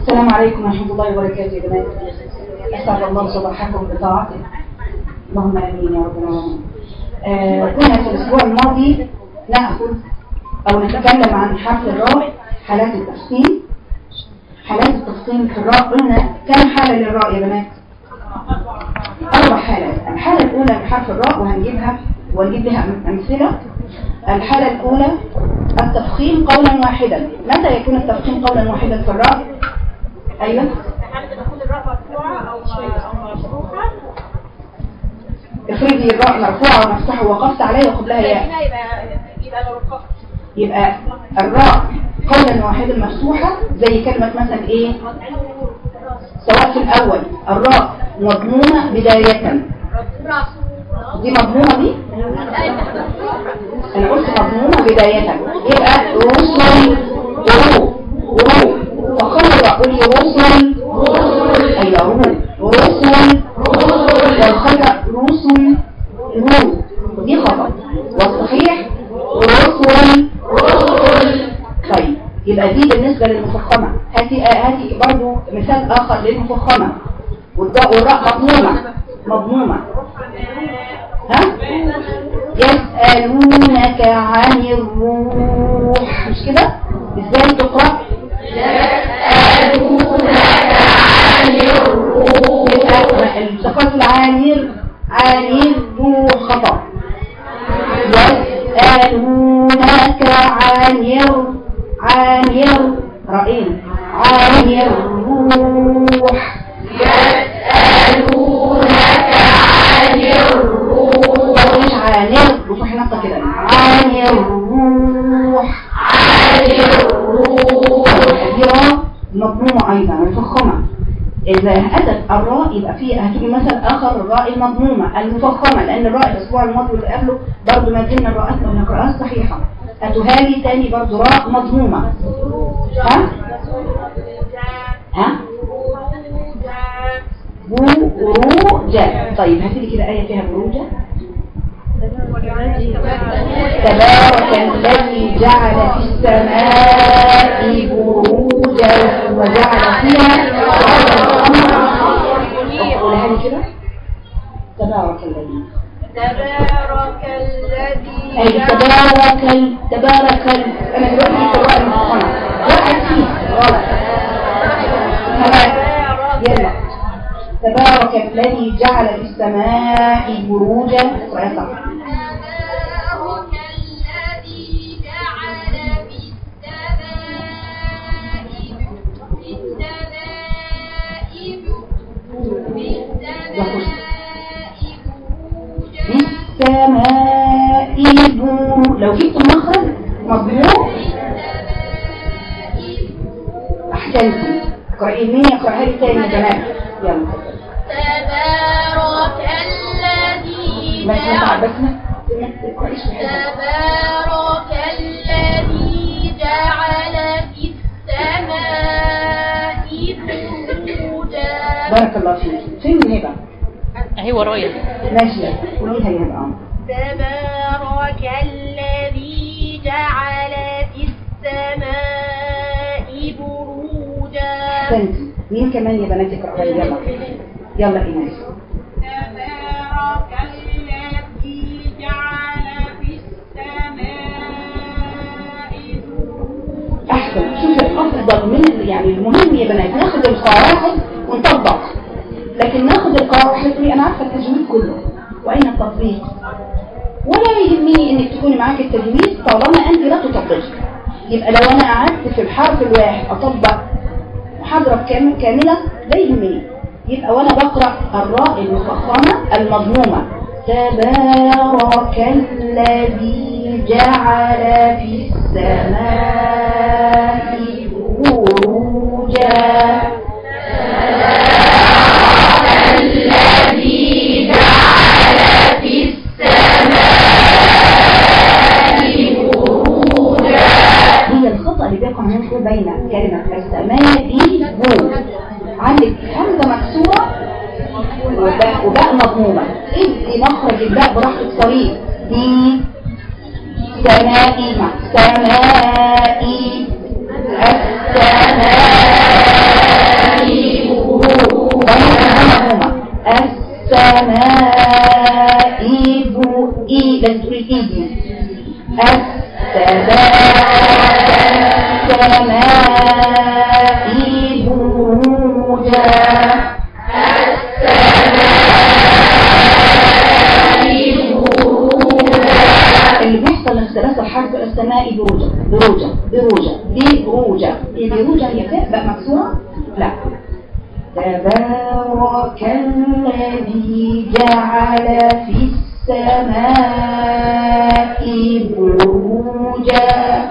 السلام عليكم ورحمة الله وبركاته يا بنات أسعد الله صباحكم بطاعته اللهم آمين يا رب العالمين آه كنا في الأسبوع الماضي نأخذ أو نتكلم عن حرف الراء حالات التفصيل حالات التفصيل في الراء قلنا كم حالة للراء يا بنات؟ أربع حالات الحالة الأولى بحرف الراء وهنجيبها ونجيب لها أمثلة الحالة الأولى التفخيم قولا واحدا متى يكون التفخيم قولا واحدا في الراء؟ أيوه افرضي الراء مرفوعة ومفتوحة ووقفت عليها وقبلها ياء يبقى الراء قولا واحدا مفتوحة زي كلمة مثلا ايه سواء في الأول الراء مضمومة بداية دي مضمومة دي أنا قلت مضمومة بداية يبقى رسل رو رو وخلوا قولي رسل أيوة رو رسل والخطأ رسل رو دي خطأ والصحيح رسل طيب يبقى دي بالنسبة للمفخمة هاتي هاتي برضو مثال آخر للمفخمة والضاء والراء مضمومة مضمومة ها يسألونك عن الروح مش كده ازاي تقرأ يسألونك عن الروح الثقافة العانير عانير روح خطأ يسألونك عن عانير رأين عانير روح يسألونك عن الروح مش عانر روح نقطة كده عن الروح عن الروح الكبيرة مضمومة أيضا مفخمة إذا أتت الراء يبقى فيه هتيجي مثل آخر الراء المضمومة المفخمة لأن الراء الأسبوع الماضي واللي قبله برضه ما زلنا الراءات لو نقرأها صحيحة هاتوها لي تاني برضه راء مضمومة ها؟ ها؟ بروجة طيب هاتي لي كده آية فيها بروجة تبارك الذي جعل في السماء بروجا وجعل فيها قولها لي كده تبارك الذي تبارك الذي أي تبارك ال... تبارك ال... أنا دلوقتي في الرأي المحصنة وقعت فيه غلط تمام يلا تبارك الذي جعل في السماء بروجا ويصح تبارك الذي جعل في السماء في السماء في السماء في بروجا السماء بروجا لو جبت المخرج مضمون أحسنتي اقرأي مين يقرأها لي تاني يا بنات يلا تبارك الذي بس ما جعل بس ما ما تقرأيش بحاجة. تبارك الذي جعل في السماء بروجا بارك الله فيك فين الهبة اهي ورايا ماشي قوليها يا هبة تبارك الذي جعل في السماء بروجا أحسنتي مين كمان يا بنات يقرأها لي يلا يلا إيمان تبارك الذي جعل في السماء بروجا أحسن شوف الأفضل من يعني المهم يا بنات ناخد القواعد ونطبق لكن ناخد القواعد تقولي أنا عارفة التجويد كله وأين التطبيق ولا يهمني إنك تكوني معاك التجويد طالما أنت لا تطبقي يبقى لو أنا قعدت في الحرف الواحد أطبق محاضرة كام- كاملة لا يهمني يبقى وأنا بقرأ الراء المفخمة المضمومة تبارك الذي جعل في السماء بروجا هي الخطأ اللي بيقع منكم بين كلمة السماء بو عندك همزة مكسورة وباء, وباء مضمومة ادي مخرج الباء براحتك صريح دي سمائي مع سمائي السماء إيدي السماء بروجا اللي بيحصل الثلاثة حرف السماء بروجة بروجة بروجة بروجة إيه بروجة هي فاء بقى مكسورة لا تبارك الذي جعل في السماء بروجا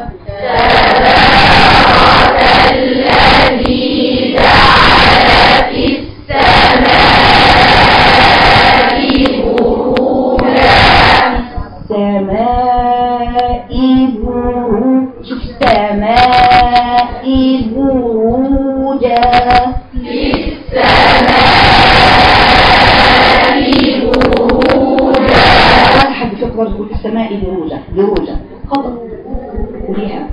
سماء بروج شوف سماء بروجا ولا حد فكرة تقول السماء بروجا بروجا خطأ قوليها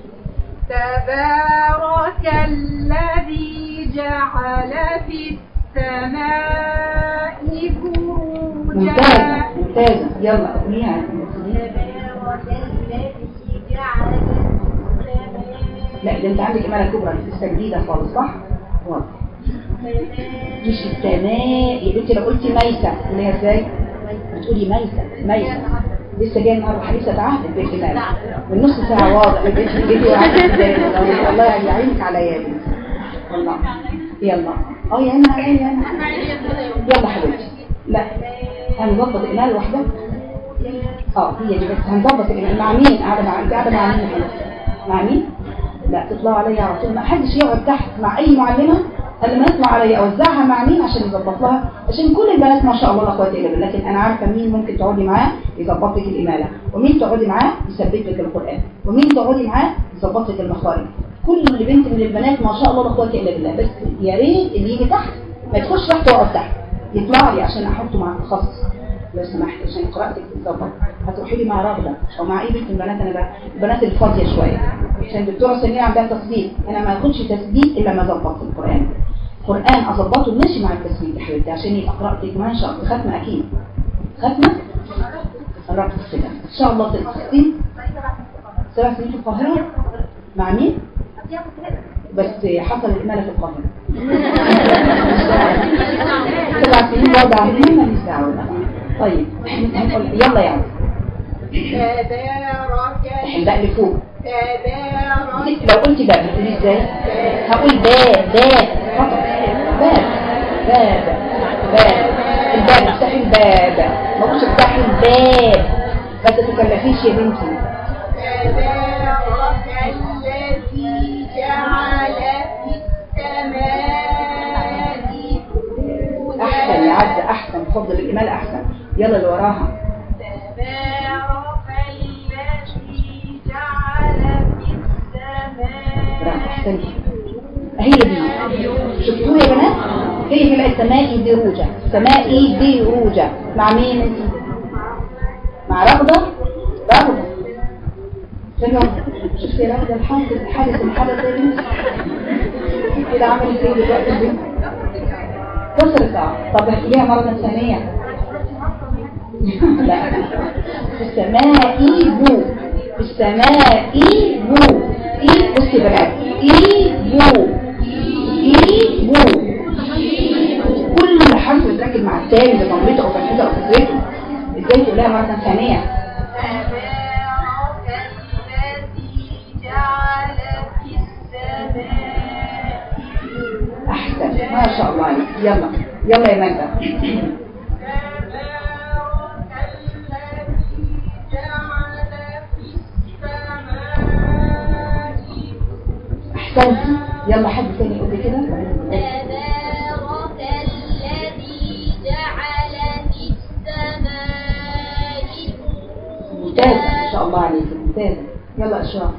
تبارك الذي جعل في السماء ممتازة بروجا ممتازة يلا قوليها تبارك الذي جعل في السماء لا ده انت عندك امالة كبرى لسه جديدة خالص صح؟ واضح مش السماء يا بنتي لو قلتي ميسة تقوليها ازاي؟ بتقولي ميسة ميسة لسه جاي النهارده حديثة عهد البيت مال من نص ساعة واضح البيت البيت وعهد ازاي والله يعني يعينك على يا بنتي والله يلا اه يا انا يا انا يلا حبيبتي لا هنظبط الإمال لوحدها اه هي دي بس هنظبط الإمال مع مين قاعدة مع انت قاعدة مع مين يا حبيبتي؟ مع مين لا تطلعوا عليا على طول ما حدش يقعد تحت مع اي معلمة قبل ما يطلع عليا اوزعها مع مين عشان يظبط لها عشان كل البنات ما شاء الله لا قوه الا بالله لكن انا عارفه مين ممكن تقعدي معاه يظبط لك الاماله ومين تقعدي معاه يثبت لك القران ومين تقعدي معاه يظبط لك المخارج كل بنت من البنات ما شاء الله لا قوه الا بالله بس يا ريت اللي يجي تحت ما يدخلش تحت ويقعد تحت يطلع لي عشان احطه مع التخصص لو سمحت عشان قراءتك تتظبط هتروحي لي مع رغده او مع اي بنت من البنات انا بقى البنات الفاضيه شويه عشان الدكتوره سميره عندها تثبيت انا ما اخدش تثبيت الا ما اظبط القران القران اظبطه ماشي مع التثبيت يا حبيبتي عشان يبقى قراءتك ما شاء الله ختمه اكيد ختمه قربت كده ان شاء الله تتختم سبع سنين في القاهره مع مين بس حصل الإمالة في القاهرة سبع سنين برضه عاملين ما دعوة بقى. طيب احنا هنقول يلا يعني تبارك احنا بقى لفوق تبارك لو قلت باب هتقولي ازاي هقول باب باب فقط باب باب باب الباب افتحي الباب ما قلتش افتحي الباب ما تتكلفيش يا بنتي تبارك الذي جعل في السماء بروجا احسن يا عز احسن فضل الامال احسن يلا اللي وراها تبارك الذي جعل في برافو احسنتي السماء هي دي شفتوها يا بنات هي طلعت سمائي دروجة سمائي دروجة مع مين انت مع رغدة رغدة شنو شفتي رغدة الحادث الحادث الحدث يا بنت كده عملت ايه دلوقتي البنت كسرت اه طب احكيها مرة ثانية لا في السماء بو في السماء بو ايه بصي يا بنات اي بو اي بو كل حرف يتركب مع التاني بضمته او فتحته او كسرته ازاي تقولها مرة ثانية تبارك الذي جعل في السماء احسن ما شاء الله عليك يلا يلا يا مجدة تبارك الذي جعل في السماء احسنتي يلا حد تاني يقول لي كده تبارك الذي جعل في السماء ممتازة ما شاء الله عليك ممتازة يلا اشراف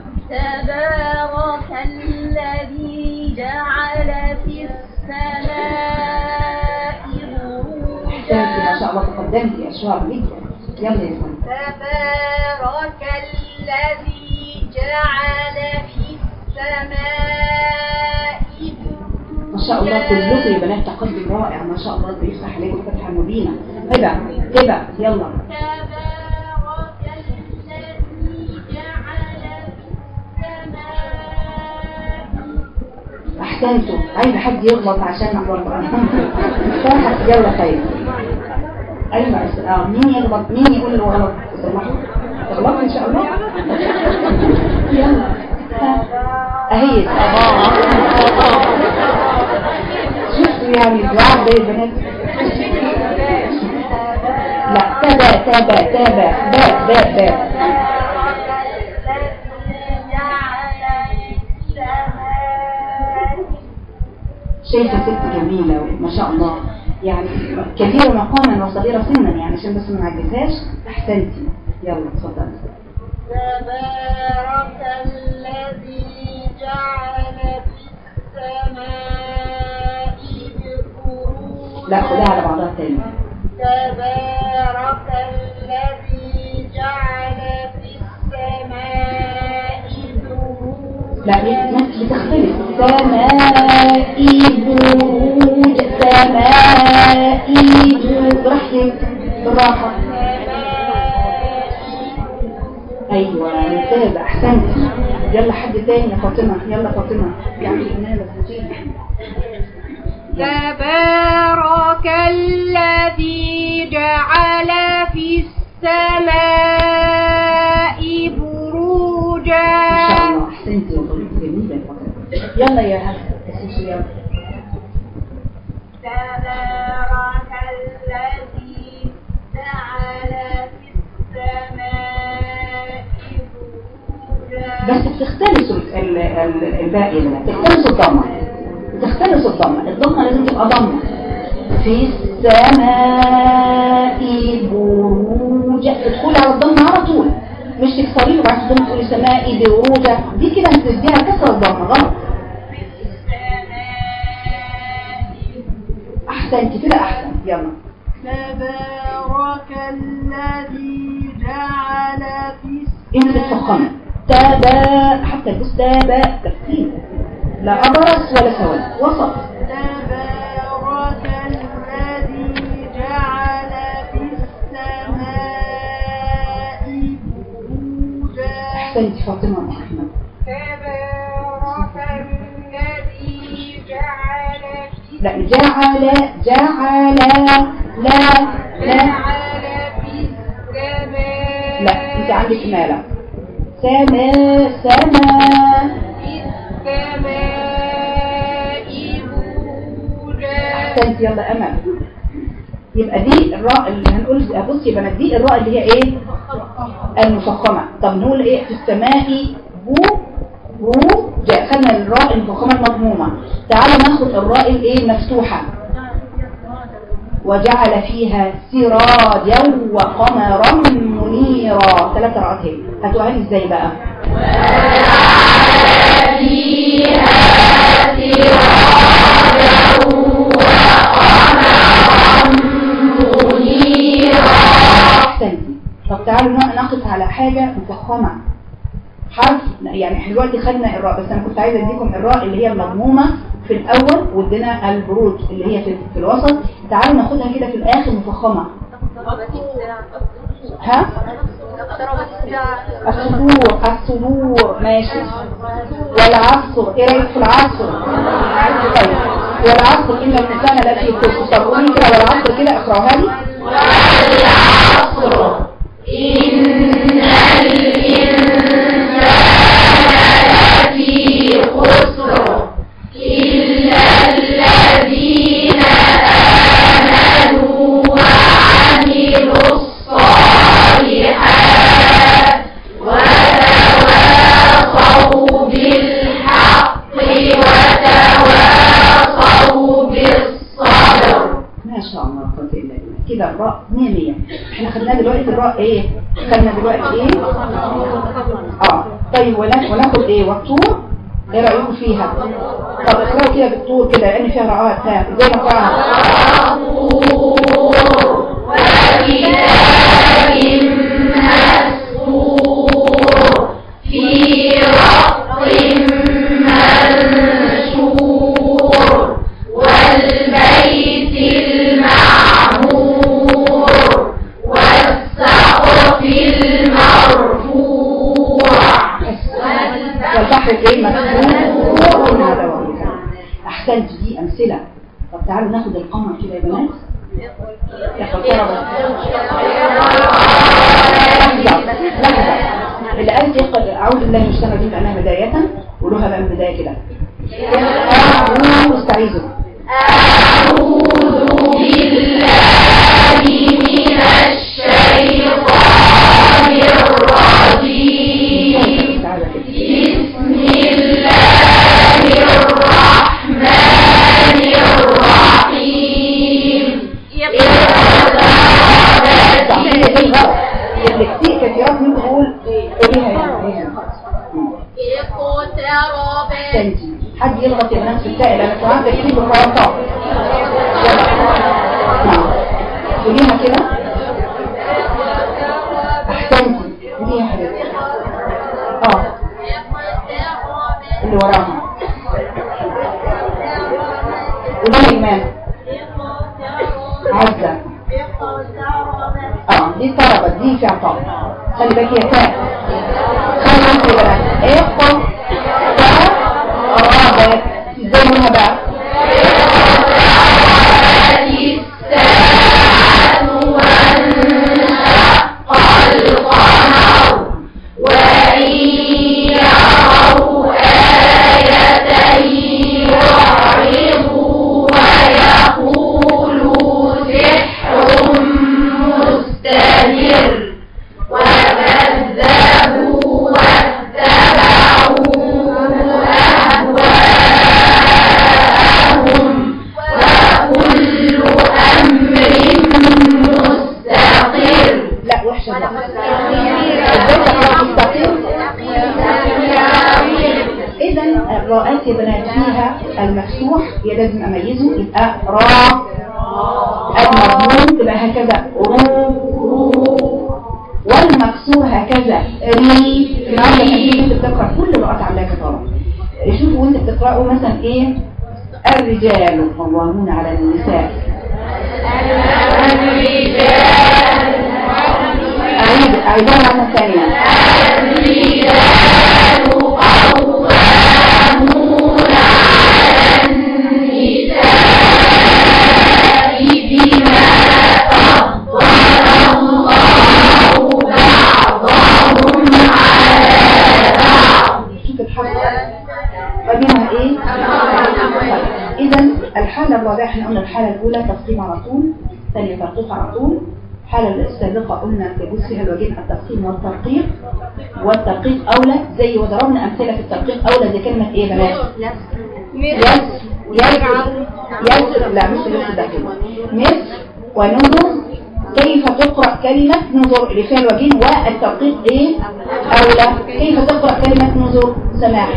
تبارك الذي جعل في السماء احسنتي ما بروجا شاء الله تقدمتي يا اشراف جدا يلا يا سلام تبارك الذي جعل في السماء ما شاء الله كلكم يا بنات تقدم رائع ما شاء الله بيفتح عليكم فتحة مبينة هبة هبة يلا تبارك احسنتوا عايز حد يغلط عشان نغلط صراحة يلا طيب ايوه بس- اه مين يغلط مين يقول له غلط سمحوا تغلط ان شاء الله يلا ها. اهي شفتوا يعني الدعاء زي البنات لا تابع تابع تابع باء باء باء شايفة ست جميلة ما شاء الله يعني كبيرة مقاما وصغيرة سنا يعني عشان بس ما نعجزهاش احسنتي يلا اتفضلي تبارك الذي جعل في السماء بروجا لا خدها على بعضها تاني تبارك الذي جعل في السماء بروجا لا بت- بتختلف سمائي بروج سمائي بروج براحتك بالراحة ايوه ممتازة احسنتي يلا حد تاني يا فاطمة يلا فاطمة يعني انها لازم تبارك الذي جعل في السماء بروجا ما شاء الله احسنتي والله جميلة يا فاطمة يلا يا هسه اسمشي يلا تبارك الذي جعل في السماء بروجا بس بتختلس ال- ال- الباقي ده بتختلس الضمة بتختلس الضمة الضمة لازم تبقى ضمة في السماء بروج تدخلي على الضمة على طول مش تكسريه وبعد كده تقولي سماء بروجة دي كده هتديها كسر الضمة غلط احسنتي كده احسن يلا تبارك الذي جعل في انت بتفخمي تابا حتى البس تابا تفخيم لا أبرص ولا سواد وسط تبارك الذي جعل في السماء بروجا احسنتي فاطمة محمد تبارك الذي جعل في لا جعل جعل لا لا جعل في السماء لا انت عندك مالة سما سما في السماء بروجا احسنتي يلا امل يبقى دي الراء اللي هنقول بصي يا بنات دي الراء اللي هي ايه المفخمة طب نقول ايه في السماء بو بو جاء خدنا الراء المفخمة المضمومة تعالوا ناخد الراء الايه المفتوحة وجعل فيها سراجا وقمرا منيرا ثلاث رأت هي هتوها لي ازاي بقى احسنتي طب تعالوا نا- نقف على حاجة مفخمة حرف يعني احنا دلوقتي خدنا الراء بس انا كنت عايزه اديكم الراء اللي هي المضمومه في الاول وادينا البروج اللي هي في, في الوسط تعالوا ناخدها كده في الاخر مفخمه ها الصدور الصدور ماشي والعصر ايه رايك في العصر طيب والعصر ان الانسان لفي خسر طب قولي كده والعصر كده اقراها لي ما شاء الله لا قوه الا بالله كده الراء 100 100 احنا خدنا دلوقتي الراء ايه خدنا دلوقتي ايه اه طيب ونا- وناخد ايه والطور ايه رايكم فيها طب اقراوا كده بالطور كده لان فيها راءات ها زي ما قرانا والبحر ايه مسكون هذا هو. احسنت دي امثله طب تعالوا ناخد القمر كده يا بنات اقترب لحظه لحظه اللي قال يقل اعوذ بالله من الشيطان الرجيم كانها بدايه قولوها بقى من البدايه كده اعوذ استعيذوا استعاذة كده. صح، هي دي الغلط اللي كتير كثيرات منهم بقول قوليها يعني قوليها. مم. اقترب احسنتي حد يضغط يا بنات في التاء لان ساعات بيكتب الخرطات قوليها كده احسنتي قوليها يا حبيبتي اه اللي وراها قوليها يا ايمان عزة اه دي طلبت دي فيها طلب خلي بالك هي تاء خلي بالك يا بنات اقف تاء رابط ازاي منها بقى لا وحشة ازاي تقرأ مستقيم اذا الراءات يا بنات فيها المفتوح يا لازم اميزه يبقى راء المضمون تبقى هكذا رو والمكسور هكذا ري النهارده كان في بنت بتقرا كل الرؤات عليها كتاره شوفوا وانت بتقراوا مثلا ايه الرجال قوامون على النساء أعيد أعيدها مرة ثانية شوف الحرف قديمها ايه اذا الحالة الرابعة احنا قلنا الحالة الاولى تفخيم على طول ثانية ترقيق على طول الحالة السابقة قلنا تجوز فيها الوجهين التفخيم والترقيق والترقيق اولى زي وضربنا امثلة في الترقيق اولى زي كلمة ايه يا بنات يس يس يس لا مش يس ده كده مس وننظر كيف تقرأ كلمة نظر اللي فيها الوجهين والترقيق ايه اولى كيف تقرأ كلمة نظر سماح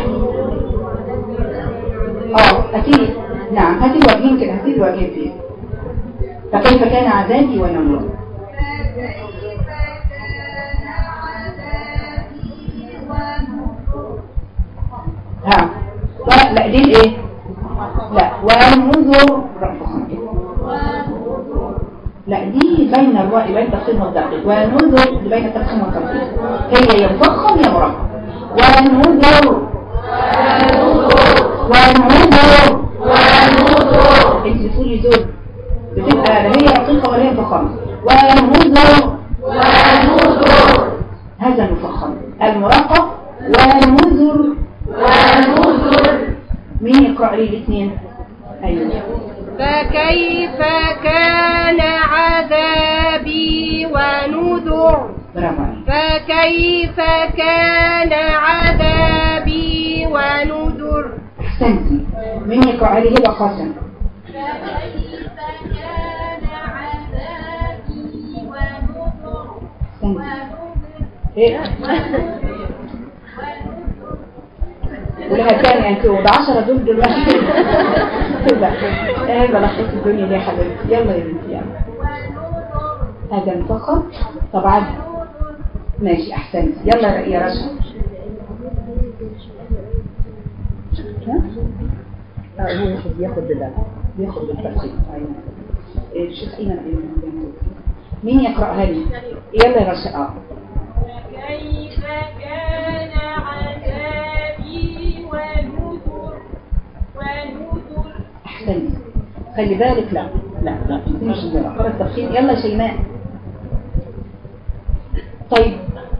اه اكيد نعم هاتي الوجهين كده هاتي الوجهين فيه فكيف كان عذابي ونمر ها لا لا دي الايه لا وننظر لا دي بين الراء بين التفخيم والترقيق وننظر دي بين التفخيم والترقيق هي يفخم يا مرقم وننظر وننظر انت بتقولي زول بتبقى لا هي رقيقة ولا هي فخامة وننظر هذا المفخم المرقق وننظر مين يقرأ لي الاثنين ايوه فكيف كان عذابي ونذر برافو عليك فكيف كان عذابي ونذر احسنتي مين يقرأ لي هبة قاسم فكيف كان عذابي ونذر احسنتي ايه ولها تاني انت وده 10 دول دلوقتي كده ايه بلخص الدنيا دي يا حبيبتي يلا يا بنتي يلا هذا مفخم طبعا ماشي احسنتي يلا يا رشا ها؟ اه هو ياخد ياخد ده ياخد بالتفصيل ايوه إيه، الشيخ ايمن أيمن. مين يقرأها لي يلا يا رشا اه كيف كان عذابي ونذر ونذر احسنتي خلي بالك لا لا لا انت مش زي قرأ التفخيم يلا يا شيماء طيب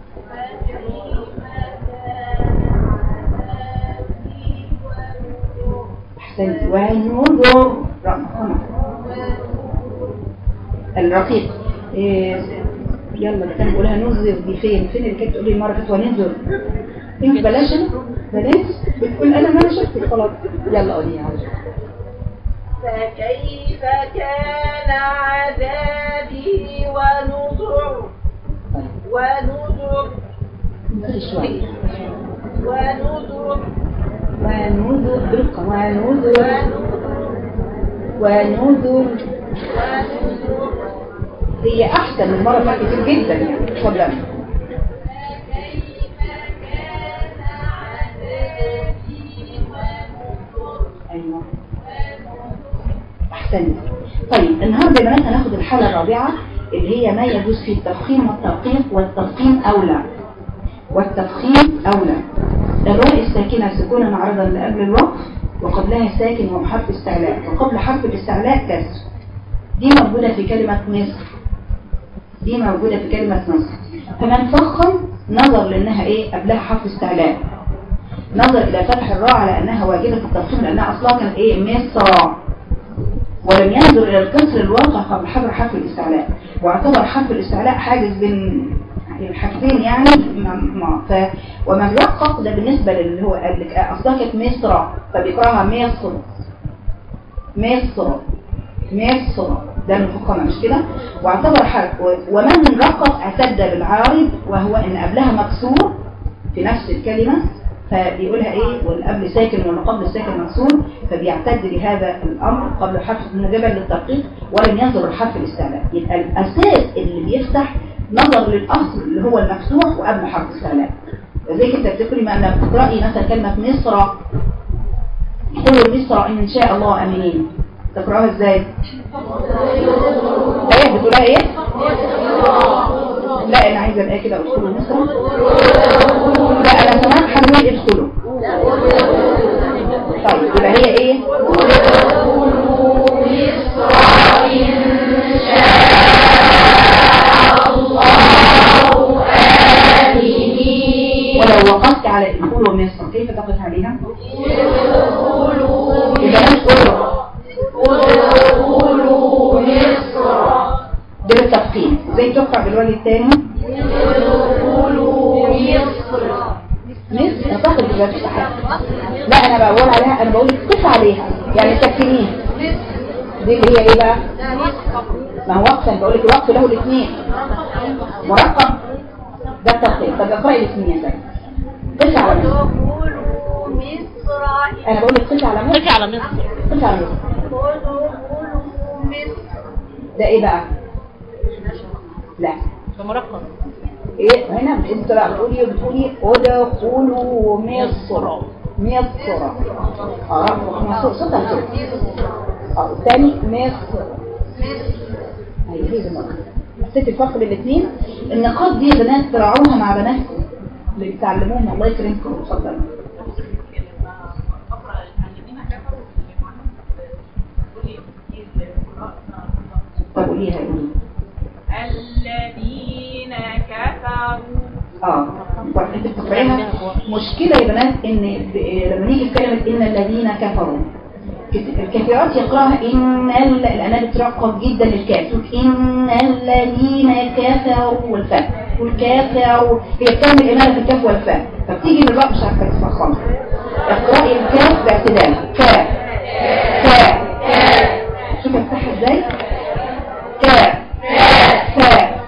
احسنتي ونذر رقم الرقيق إيه يلا اللي كان بيقولها نذر دي فين فين اللي كانت تقول لي المره اللي فاتت ونذر انت بلاش أنا؟ بلاش بتقول انا ما انا شفتك خلاص يلا قولي يا عجل فكيف كان عذابي ونذر طيب ونذر انزلي شويه ونذر ونذر برقة ونذر ونذر ونذر ونذر هي احسن من المره اللي فاتت كتير جدا يعني اتفضلي فكيف كان عذابي ونذر ايوه احسنت طيب النهارده يا بنات هناخد الحاله الرابعه اللي هي ما يجوز فيه التفخيم والترقيق والتفخيم اولى والتفخيم اولى الراء الساكنه سكونا عرضا لقبل الوقف وقبلها ساكن وهو حرف استعلاء وقبل حرف الاستعلاء كسر دي موجوده في كلمه مصر دي موجوده في كلمه مصر فمن فخم نظر لانها ايه قبلها حرف استعلاء نظر الى فتح الراء على انها واجبه التفخيم لانها اصلها كانت ايه مصر ولم ينظر إلى الكسر الواقع قبل حرف حرف الاستعلاء واعتبر حرف الاستعلاء حاجز بين الحاجتين يعني ما ما ف ومن رقق ده بالنسبة للي هو قال لك أصلها كانت مصر فبيقراها مصر مصر مصر ده المفخمة مش كده واعتبر حرف و- ومن رقق اعتد بالعارض وهو ان قبلها مكسور في نفس الكلمة فبيقولها ايه والقبل ساكن واللي قبل الساكن مكسور فبيعتد بهذا الامر قبل حرف موجبا للتدقيق ولم ينظر الحرف الاستعلاء يبقى الاساس اللي بيفتح نظر للاصل اللي هو المفتوح وقبل حرف الاستعلاء زي انت بتقري ما انا بتقراي مثلا كلمه مصر قولوا مصر ان شاء الله امنين تقراها ازاي ايه بتقولها ايه لا انا عايزه ابقى كده ادخلوا مصر لا انا كمان حلوين ادخلوا طيب يبقى هي ايه ولو وقفت على ادخلوا مصر كيف تقف عليها يبقى ادخلوا ده بالتفخيم زي تقرا بالوجه الثاني مصر هتاخد دلوقتي صحيح لا انا بقول عليها انا بقول لك قف عليها يعني تكفينيه دي اللي هي ايه بقى ما هو وقف انا بقول لك الوقف له الاثنين مرقب ده التفخيم طب اقراي الاثنين يا سيدي قف على مصر ادخلوا مصر انا بقول لك قف على مصر قفي على مصر قف على مصر ادخلوا مصر ده ايه بقى لا ده مرقم ايه هنا انت بقى بتقولي بتقولي ادخلوا مصر مصر اه مصر صوتها كده اه الثاني مصر ايوه هي زي ما قلت. حسيت الفرق بين الاثنين النقاط دي يا بنات تراعوها مع بناتكم اللي بتعلموهم الله يكرمكم اتفضلوا طب قوليها قولي الذين كفروا اه انت بتقرأيها مشكلة يا بنات ان ب- لما نيجي في كلمة ان الذين كفروا كت- الكثيرات يقرأها ان ال- الأنا بترقب جدا الكاف تقول ان الذين كفروا والفاء والكافروا هي بتعمل إمالة في الكاف والفاء فبتيجي بالراء مش عارفة تفخمها اقرأي الكاف باعتدال كاف كاف شوف افتحها ازاي كاف فاء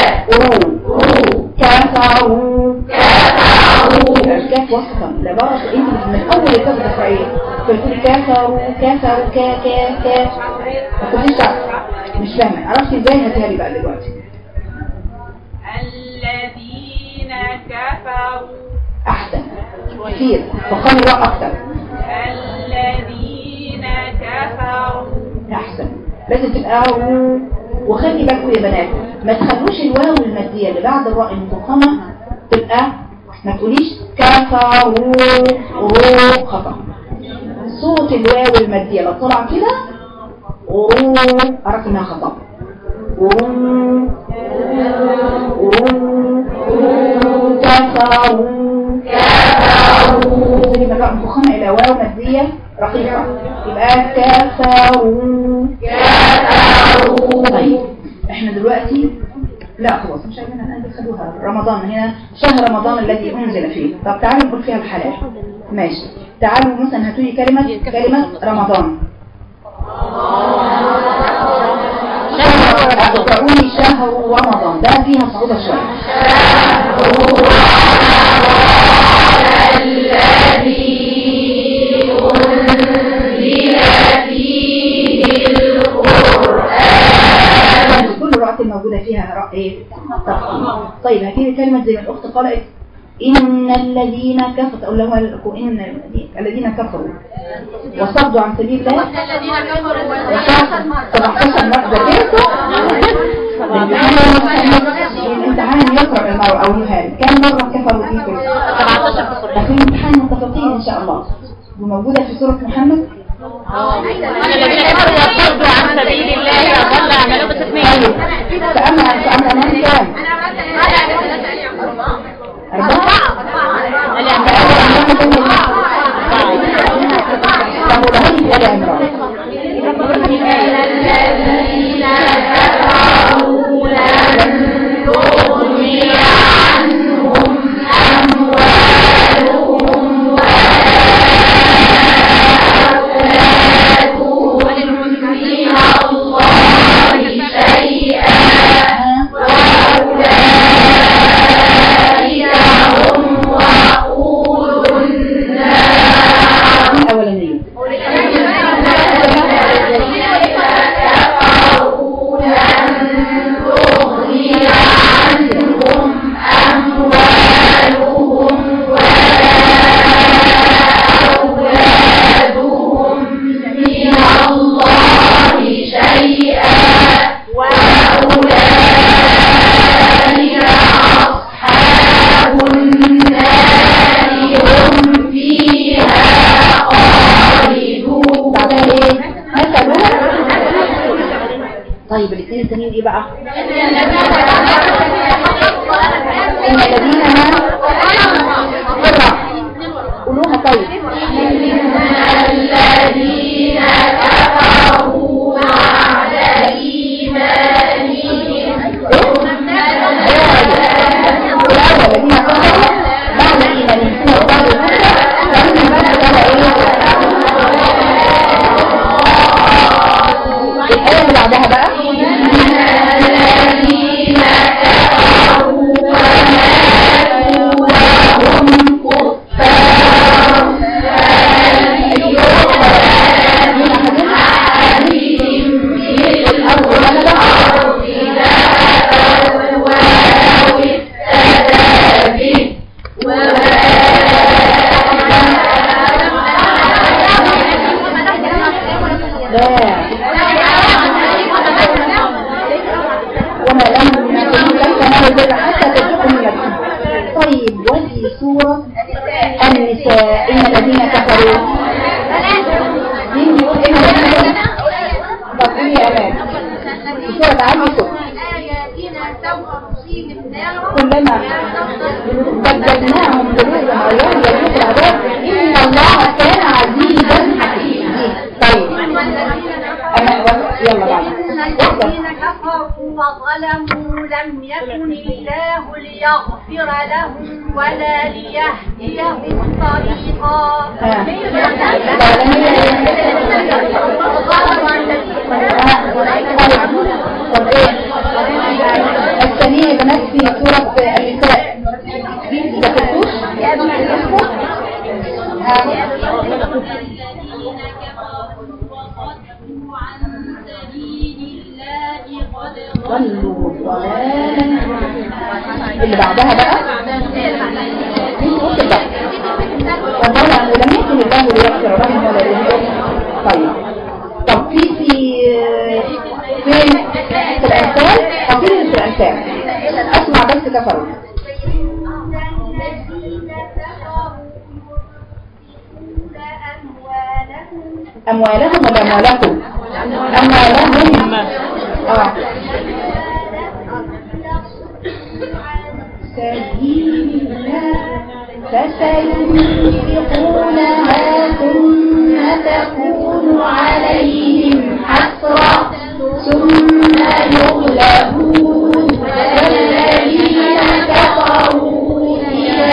رو كفروا يبقى الكاف وصفا لا بقى انت مش من اول الكاف تقرأيه فتقولي كفروا كفروا كا كا كا ما كنتش تعرف. مش فاهمه عرفتي ازاي هاتيها لي بقى دلوقتي الذين كفروا احسن كتير فقام الراء اكتر الذين كفروا احسن لازم تبقى رو وخلي بالكم يا بنات ما تخلوش الواو الماديه اللي بعد الراء المفخمه تبقى ما تقوليش كفروا رو خطا صوت الواو المادية لو طلع كده غرو عرفت انها خطأ غرو غرو كفروا كفروا يبقى بقى مفخمة إلى واو مادية رقيقة يبقى كفروا كفروا طيب احنا دلوقتي لا خلاص مش عايزين ننزل خدوها رمضان هنا شهر رمضان الذي انزل فيه طب تعالوا نقول فيها الحلال ماشي تعالوا مثلا هاتوا لي كلمة كلمة رمضان اقرأوني شهر رمضان ده فيها صعوبة شوية كل الرأس الموجودة فيها رأ ايه تفخيم طيب هاتي كلمة زي ما الأخت قالت إن الذين كفروا أقول لهم إن الذين كفروا وصدوا عن سبيل الله الذين كفروا 17 مرة ذاكرته الامتحان يقرأ المرء أو يهان كم مرة كفروا فيكم 17 لكن امتحان متفقين إن شاء الله وموجودة في سورة محمد الذين كفروا وصدوا عن سبيل الله وضل اعمالهم بتسميه طيب فأما فأما من كان أربعة طب وده آل عمران الأولانية بعدها ايه مثلهم طيب الاثنين التانيين ايه بقى ان الذين ما قرأ قولوها طيب الذين كفروا بعد إيمانهم ثم ارتدوا الكفر فإنهم بدأوا إيه الآية اللي بعدها بقى لا وما لهم من لم تنالوا البر حتى تنفقوا من الحب طيب وفي سورة النساء إن الذين كفروا مين بيقول إن الذين كفروا طب قولي يا أمان في سورة عالي سورة كلما بدلناهم قلوبا غيرهم يذوقوا العذاب إن الله كان عزيزا حكيما طيب أنا يلا بعد الذين كفروا وظلموا لم يكن الله ليغفر لهم ولا ليهديهم طريقا ها. طب ايه الثانية يا بنات في سورة النساء ذكرتوش ها. ضلوا ضلالا اللي بعدها بقى انت قلت بقى وظلموا لم يكن الله ليغفر لهم ولا ليهديهم طيب طب في في فين في الأنفال أو فين في الأنفال أسمع بس كفروا الذين كفروا ينفقون أموالهم أموالهم ولا أموالكم أموالهم اه سبيل الله فسينفقونها ثم تكون عليهم حسرة ثم يغلبون والذين كفروا إلى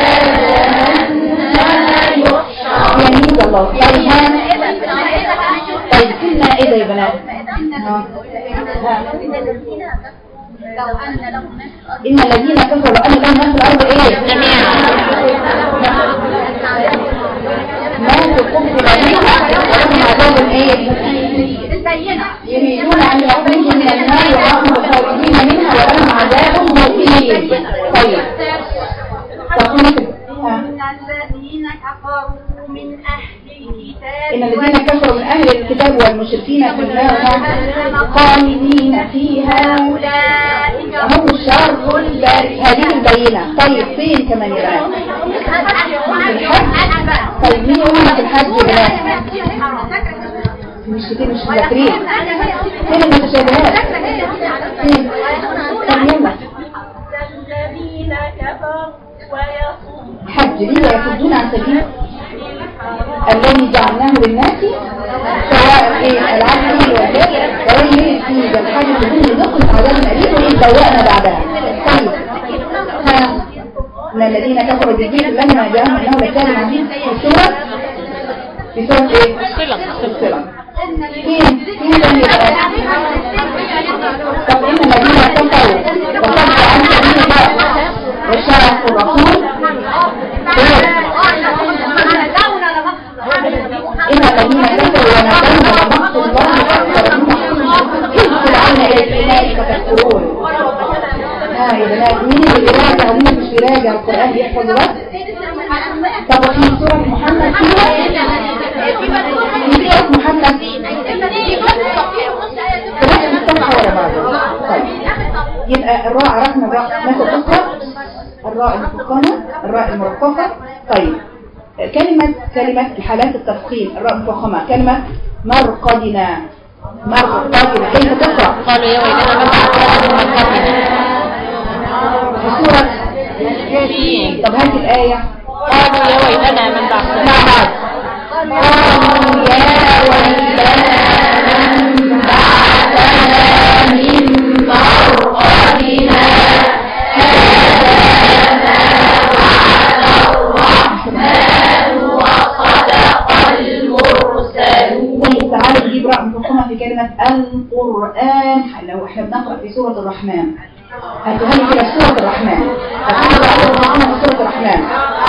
جهنم يحشرون جميل الله طيب ها؟ طيب كلنا ايه ده يا بنات ها. ها. إن الذين كفروا أن لهم ما في الأرض إيه ما تقبل منها ولهم عذاب إيه يريدون أن يخرجوا من النار وهم خارجين منها ولهم عذاب مقيم طيب تقول ها. الذين كفروا من أهل الكتاب إن الذين كفروا من أهل الكتاب والمشركين في النار خالدين فيها أولئك هم الشر البارد هذه البينة طيب فين كمان يا بنات طيب مين يقول في الحج يا بنات مش كتير مش مذاكرين فين المتشابهات فين طب يلا الذين كفروا ويصدون حج ليه ويصدون عن سبيل الذي جعلناه للناس سواء ايه العدل والبر وإيه في ذا الحاجة تكون لنقل عذاب أليم وإيه دوأنا بعدها طيب ها إن الذين كفروا بالدين لما جاءهم أنه لكان عظيم في السورة في سورة ايه؟ صلة الصلة فين فين تاني بقى؟ طب إن الذين كفروا وصدوا عن سبيل الله وشرفوا الرسول إن الذين كفروا ونادوا ومقت الله أكبر إذ تدعون إلى الإيمان فتكفرون ها يا بنات مين اللي بيراجع ومين اللي مش بيراجع القرآن بيحفظ بس طب وفي سورة محمد فيها في سورة محمد ثلاثة الصفحة ورا بعض طيب يبقى الراء عرفنا الراء متى تقرأ الراء المفخمة الراء المرققة طيب كلمة كلمة حالات التفخيم الراء المفخمة كلمة مرقدنا مرقدنا كيف تقرأ قالوا يا ويلنا من بعثنا من مرقدنا في سورة ياسين طب هات الآية قالوا يا ويلنا من بعثنا مع بعض قالوا يا ويلنا من بعثنا من مرقدنا طيب تعالوا نجيب رقم مفخمة في كلمة القرآن لو احنا بنقرأ في سورة الرحمن هاتوها لي كده في سورة الرحمن هاتوها لي رقم مفخمة في سورة الرحمن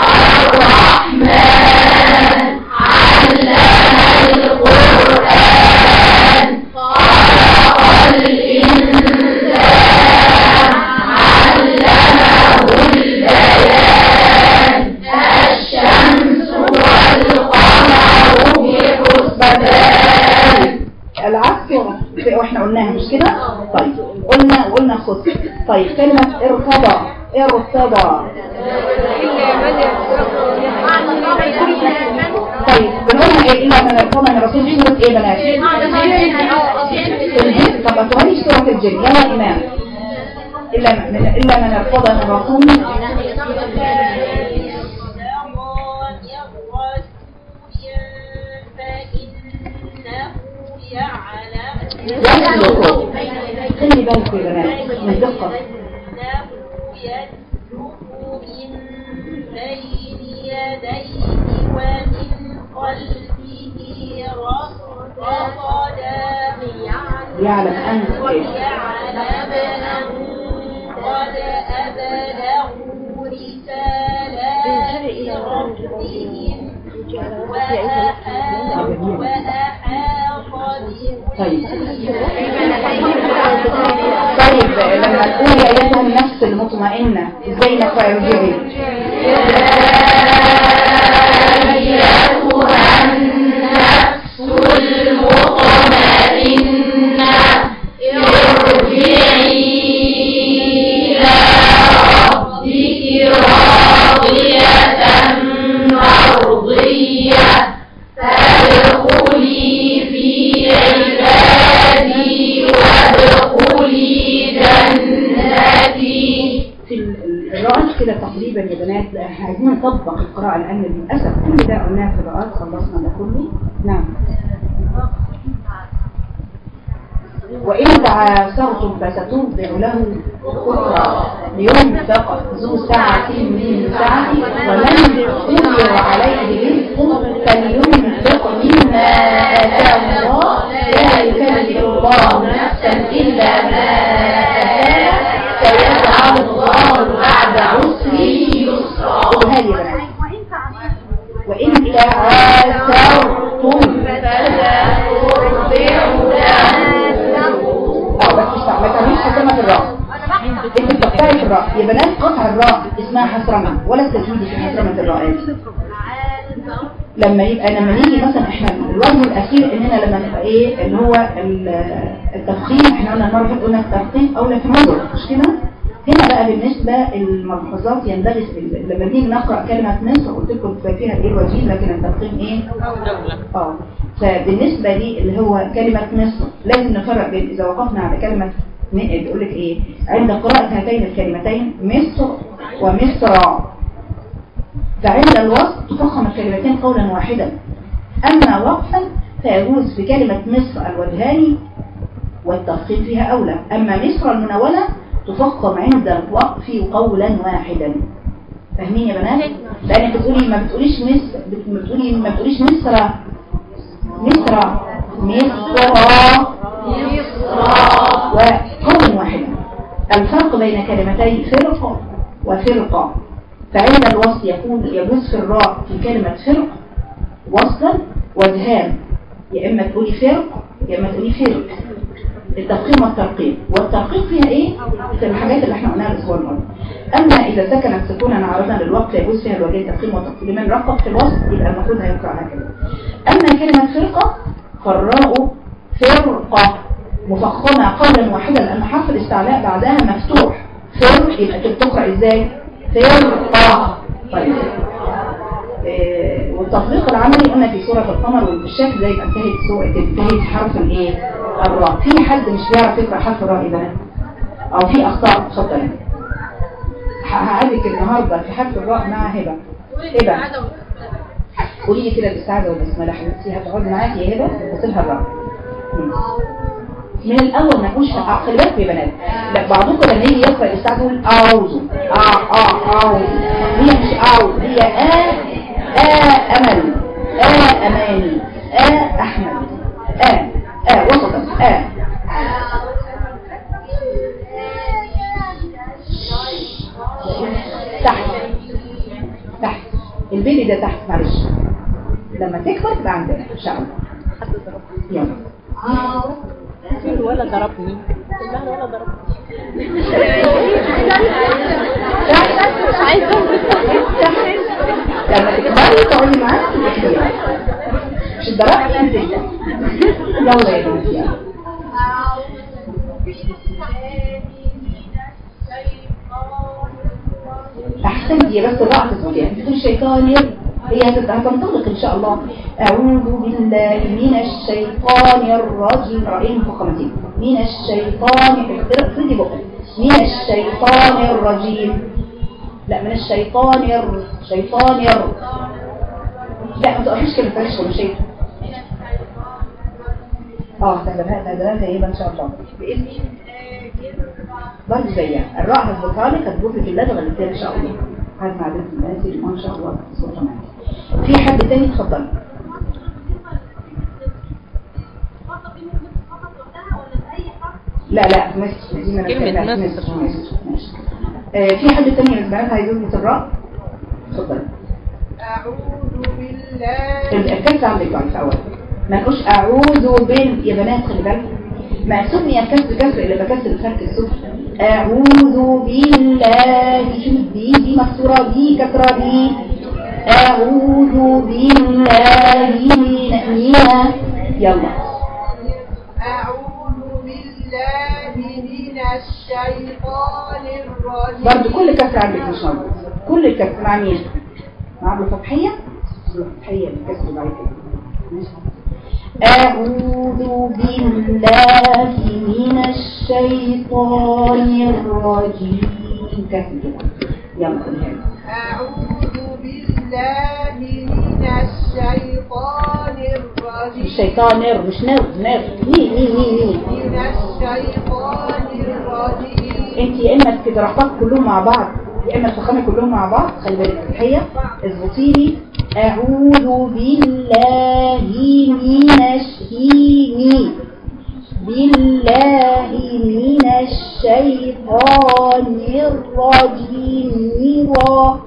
العكس واحنا قلناها مش كده طيب قلنا قلنا خذ طيب كلمة ارتضى ارتضى طيب بنقولها ايه الا من ارتضى من رسول سورة ايه بنات الجن طب هاتوها سورة الجن يلا امام الا من الا من ارتضى من رسول يسلك خلي بالكم يا بنات من دقة يعلم أن يعلم أن قد أبلغوا رسالات ربهم وأحاط طيب طيب لما تقول يا ايتها النفس المطمئنة ازاي نقرأ رجلي نطبق القراءة لأن للأسف كل ده قلناه في القراءات خلصنا ده كله نعم وإن تعاثرتم فستنبع له أخرى لينفق ذو سعة من سعته ومن قدر عليه رزقه فلينفق مما آتاه الله لا يكلف الله نفسا إلا ما آتاها سيجعل الله بعد عسر يسرا قول هذه يا بنات وإن تعاثرتم فلا اه بس مش ما تعملش حسامة الراء انت بتقطعي في الراء يا بنات قطع الراء اسمها حسرمة ولا التجويد في حسرمة الراء لما يبقى لما نيجي مثلا احنا الوجه الاخير اننا لما نبقى ايه اللي هو ال- التفخيم احنا قلنا المره اللي فاتت قلنا التفخيم اولى في النظر مش كده هنا بقى بالنسبه الملحوظات ينبغي في- لما نيجي نقرا كلمه مصر قلت لكم فيها ايه الوجيه لكن التفخيم ايه اه فبالنسبة لي اللي هو كلمة مصر لازم نفرق بين إذا وقفنا على كلمة م- بيقول لك إيه عند قراءة هاتين الكلمتين مصر ومصر فعند الوصف تفخم الكلمتين قولا واحدا أما وقفا فيجوز في كلمة مصر الوجهان والتفخيم فيها أولى أما مصر المنولة تفخم عند الوقف قولا واحدا فاهمين يا بنات؟ لأنك بتقولي ما بتقوليش مصر بت- ما بتقولي ما بتقوليش مصر مصر مصر وقول واحدا الفرق بين كلمتي فرق وفرقة فعند الوصل يكون يجوز في الراء في كلمة فرق وصلا وجهان يا إما تقولي فرق يا إما تقولي فرق التفخيم والترقيق والترقيق فيها ايه في الحاجات اللي احنا قلناها الاسبوع الماضي اما اذا سكنت سكونا عارضا للوقت يجوز فيها الوجهين تفخيم وترقيق لمن رقق في الوصف يبقى المفروض هيقرا هكذا اما كلمه فرقه فالراء فرقه مفخمه قولا واحدا لان حرف الاستعلاء بعدها مفتوح فر يبقى كده تقرا ازاي فرقه طيب إيه، والتطبيق العملي قلنا في سورة القمر والشكل ده يبقى انتهت سورة انتهت حرف الايه الراء في حد مش بيعرف يقرا حرف الراء يا بنات او في اخطاء اتفضل ه- هعالجك النهارده في حرف الراء مع هبه هبه قولي لي كده بالسعاده والبسمله حبيبتي هتقعدي معاكي يا هبه بس لها الراء مم. من الاول ما يكونش آه، خلي بالكم يا بنات لا بعضكم لما يجي يقرا الاستعاذه يقول اعوذ اه اه اعوذ هي مش اعوذ هي اه اه امل اه اماني اه احمد اه اه وسطا اه تحت تحت البيبي ده تحت معلش لما تكبر تبقى عندنا ان شاء الله يلا ولا ضربني ولا ضربني مش عايزة لما تكبري تقعدي معانا وتحكي مش الدرجة انزل يلا يا بنتي يلا. احسنتي يا بس الراء تظبطي يعني بتقول الشيطان يب هي هتت- هتنطلق ان شاء الله اعوذ بالله من الشيطان الرجيم رأيين فخمتين من الشيطان افردي بقى من الشيطان الرجيم لا من الشيطان الر شيطان الر لا ما تقفيش كده فلاش ولا شيء اه تهدبها تهدبها زيبا ان شاء الله باذن برضه زيها الراء هتظبطها لك هتظبط لك اللدغه اللي فيها ان شاء الله هذا مع بنت المنازل ما شاء الله تظبطها معاك في حد تاني اتفضل لا لا مصر دي ما كلمة نتكلمش. مصر. مصر ماشي آه في حد تاني من البنات عايز يظبط الراء اتفضل أعوذ بالله الكسر عندك ضعيف اول ما نقولش اعوذ بال يا بنات خلي بالكم ما سمي الكسر كسر الا بكسر الفرق السفلي اعوذ بالله شوف دي دي مكسوره دي كسره دي اعوذ بالله من من يلا أعوذ بالله من الشيطان الرجيم برضو كل كسر عندك مش موجود كل الكسر مع مين مع ابو فتحيه ابو فتحيه الكسر ضعيف ماشي. أعوذ بالله من الشيطان الرجيم كسر كده يلا قولها لي. أعوذ بالله بالله من الشيطان الرجيم الشيطان نر مش نر نر مي مي مي مي من الشيطان الرجيم انت يا اما تترحبط كلهم مع بعض يا اما تفخمي كلهم مع بعض خلي بالك التحيه اظبطي لي اعوذ بالله من الشهيم بالله من الشيطان الرجيم نرى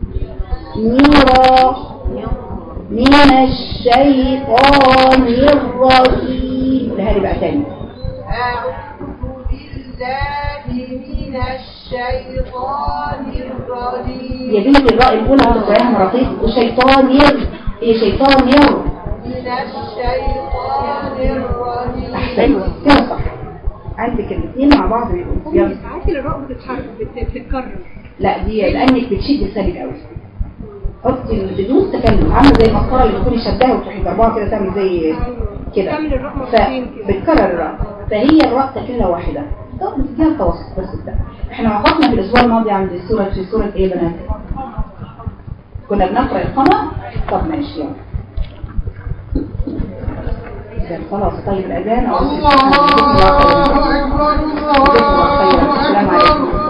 نرى من الشيطان الرجيم ده بقى تاني أعوذ بالله من الشيطان الرجيم يا بنتي الراء الاولى بتقراها رقيق وشيطان ير ايه شيطان ير من الشيطان الرجيم احسن كده صح عندك الاثنين مع بعض بيبقوا يلا ساعات الراء بتتحرك بت- بتتكرر لا دي لانك بتشد لسانك قوي حطي بدون تكلم عامله زي المسطره اللي بتكوني شدها وتروحي ضربها كده تعمل زي كده تعمل الراء مرتين كده. فبتكرر الراء فهي الراء تكلة واحدة طب بتديها التوسط بس ده احنا وقفنا في الاسبوع الماضي عند السوره في سوره ايه يا بنات كنا بنقرا القمر طب ماشي يلا إذا خلاص طيب الاذان أو الله أكبر الله السلام عليكم